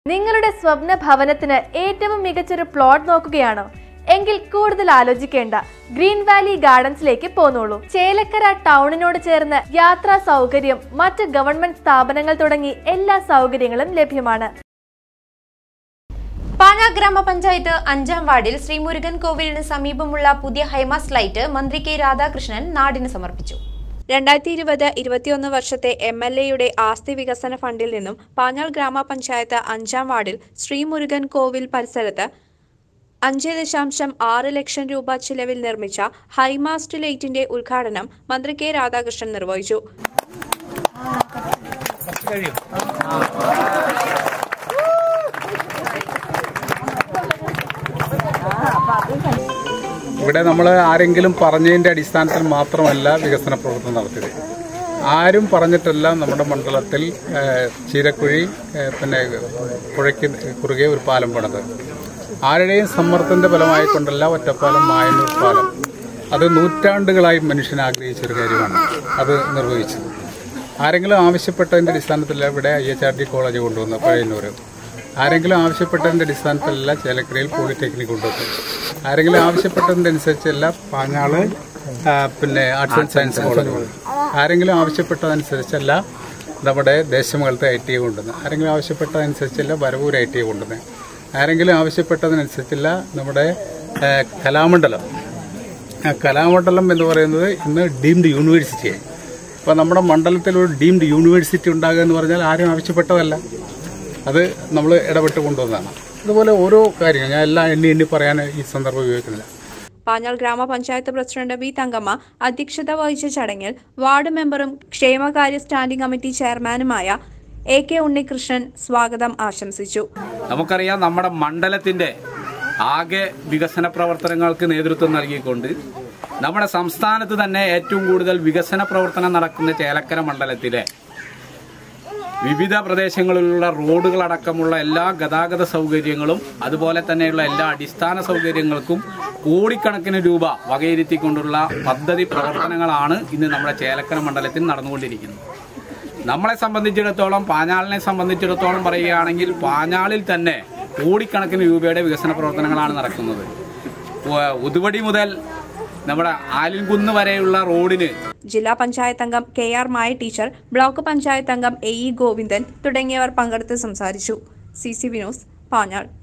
നിങ്ങളുടെ സ്വപ്ന ഭവനത്തിന് ഏറ്റവും മികച്ചൊരു പ്ലോട്ട് നോക്കുകയാണോ എങ്കിൽ കൂടുതൽ ആലോചിക്കേണ്ട ഗ്രീൻ വാലി ഗാർഡൻസിലേക്ക് പോന്നോളൂ ചേലക്കര ടൗണിനോട് ചേർന്ന് യാത്രാ സൗകര്യം മറ്റ് ഗവൺമെന്റ് സ്ഥാപനങ്ങൾ തുടങ്ങി എല്ലാ സൗകര്യങ്ങളും ലഭ്യമാണ് പാഞ്ഞ ഗ്രാമപഞ്ചായത്ത് അഞ്ചാം വാർഡിൽ ശ്രീമുരുകൻ കോവിലിന് സമീപമുള്ള പുതിയ ഹൈമാസ് ലൈറ്റ് മന്ത്രി കെ രാധാകൃഷ്ണൻ നാടിന് സമർപ്പിച്ചു രണ്ടായിരത്തി ഇരുപത് ഇരുപത്തിയൊന്ന് വർഷത്തെ എം എൽ എയുടെ ആസ്തി വികസന ഫണ്ടിൽ നിന്നും പാഞ്ഞാൾ ഗ്രാമപഞ്ചായത്ത് അഞ്ചാം വാർഡിൽ ശ്രീമുരുകൻ കോവിൽ പരിസരത്ത് അഞ്ച് ദശാംശം ആറ് ലക്ഷം രൂപ ചിലവിൽ നിർമ്മിച്ച ഹൈമാസ്റ്റ് ലൈറ്റിന്റെ ഉദ്ഘാടനം മന്ത്രി കെ രാധാകൃഷ്ണൻ നിർവഹിച്ചു ഇവിടെ നമ്മൾ ആരെങ്കിലും പറഞ്ഞതിൻ്റെ അടിസ്ഥാനത്തിൽ മാത്രമല്ല വികസന പ്രവർത്തനം നടത്തിയത് ആരും പറഞ്ഞിട്ടല്ല നമ്മുടെ മണ്ഡലത്തിൽ ഏഹ്, ചീരക്കുഴി ഏഹ്, പിന്നെ പുഴയ്ക്ക് കുറുകെ ഒരു പാലം പണിത് ആരുടെയും സമ്മർദ്ദത്തിന്റെ ഫലമായിക്കൊണ്ടല്ല ഒറ്റപ്പാലം മായന്നൂർ പാലം അത് നൂറ്റാണ്ടുകളായി മനുഷ്യൻ ആഗ്രഹിച്ച ഒരു കാര്യമാണ് അത് നിർവഹിച്ചത് ആരെങ്കിലും ആവശ്യപ്പെട്ടതിന്റെ അടിസ്ഥാനത്തിലല്ല ഇവിടെ I H R D college കൊണ്ടുവന്ന് പഴയന്നൂർ ആരെങ്കിലും ആവശ്യപ്പെട്ടതിന്റെ അടിസ്ഥാനത്തിലല്ല ചേലക്കരയിൽ പോളിടെക്നിക് കൊണ്ടുവന്നു ആരെങ്കിലും ആവശ്യപ്പെട്ടതിന്റെ അനുസരിച്ചല്ല പാഞ്ഞാള് ആ, പിന്നെ ആർട്സ് ആൻഡ് സയൻസ് കോളേജ് കൊണ്ടുവന്നു ആരെങ്കിലും ആവശ്യപ്പെട്ടതനുസരിച്ചല്ല നമ്മുടെ ദേശമംഗലത്തെ ഐ ടി ഐ കൊണ്ടുവന്ന് ആരെങ്കിലും ആവശ്യപ്പെട്ടതനുസരിച്ചല്ല വരവൂർ ഐ ടി ഐ കൊണ്ടുവന്ന് ആരെങ്കിലും ആവശ്യപ്പെട്ടതനുസരിച്ചല്ല നമ്മുടെ ആ, കലാമണ്ഡലം ആ കലാമണ്ഡലം എന്ന് പറയുന്നത് ഇന്ന് ഡീംഡ് യൂണിവേഴ്സിറ്റിയായി അപ്പോൾ നമ്മുടെ മണ്ഡലത്തിൽ ഒരു ഡീംഡ് യൂണിവേഴ്സിറ്റി ഉണ്ടാകുക എന്ന് പറഞ്ഞാൽ ആരും ആവശ്യപ്പെട്ടതല്ല അത് നമ്മൾ ഇടപെട്ട് കൊണ്ടുവന്നതാണ് അതുപോലെ ഓരോ കാര്യങ്ങൾ ഞാൻ എല്ലാം എണ്ണി എണ്ണി പറയാൻ ഈ സന്ദർഭം ഉപയോഗിക്കുന്നില്ല പാഞ്ഞാൾ ഗ്രാമപഞ്ചായത്ത് പ്രസിഡന്റ് ബി തങ്കമ്മ അധ്യക്ഷത വഹിച്ച ചടങ്ങിൽ വാർഡ് മെമ്പറും ക്ഷേമകാര്യ സ്റ്റാൻഡിംഗ് കമ്മിറ്റി ചെയർമാനുമായ എ കെ ഉണ്ണികൃഷ്ണൻ സ്വാഗതം ആശംസിച്ചു നമുക്കറിയാം നമ്മുടെ മണ്ഡലത്തിന്റെ ആകെ വികസന പ്രവർത്തനങ്ങൾക്ക് നേതൃത്വം നൽകിക്കൊണ്ട് നമ്മുടെ സംസ്ഥാനത്ത് തന്നെ ഏറ്റവും കൂടുതൽ വികസന പ്രവർത്തനം നടക്കുന്ന ചേലക്കര മണ്ഡലത്തിലെ വിവിധ പ്രദേശങ്ങളിലുള്ള റോഡുകളടക്കമുള്ള എല്ലാ ഗതാഗത സൗകര്യങ്ങളും അതുപോലെ തന്നെയുള്ള എല്ലാ അടിസ്ഥാന സൗകര്യങ്ങൾക്കും കോടിക്കണക്കിന് രൂപ വകയിരുത്തിക്കൊണ്ടുള്ള പദ്ധതി പ്രവർത്തനങ്ങളാണ് ഇന്ന് നമ്മുടെ ചേലക്കര മണ്ഡലത്തിൽ നടന്നുകൊണ്ടിരിക്കുന്നത് നമ്മളെ സംബന്ധിച്ചിടത്തോളം പാഞ്ഞാളിനെ സംബന്ധിച്ചിടത്തോളം പറയുകയാണെങ്കിൽ പാഞ്ഞാളിൽ തന്നെ കോടിക്കണക്കിന് രൂപയുടെ വികസന പ്രവർത്തനങ്ങളാണ് നടക്കുന്നത് ഉ- ഉതുവടി മുതൽ നമ്മുടെ ആലിൻകുന്ന് വരെയുള്ള റോഡിന് ജില്ലാ പഞ്ചായത്ത് അംഗം K R Maya teacher block panchayat അംഗം എ ഇ ഗോവിന്ദൻ തുടങ്ങിയവർ പങ്കെടുത്ത് സംസാരിച്ചു സി സി വിനോസ് പാഞ്ഞാൾ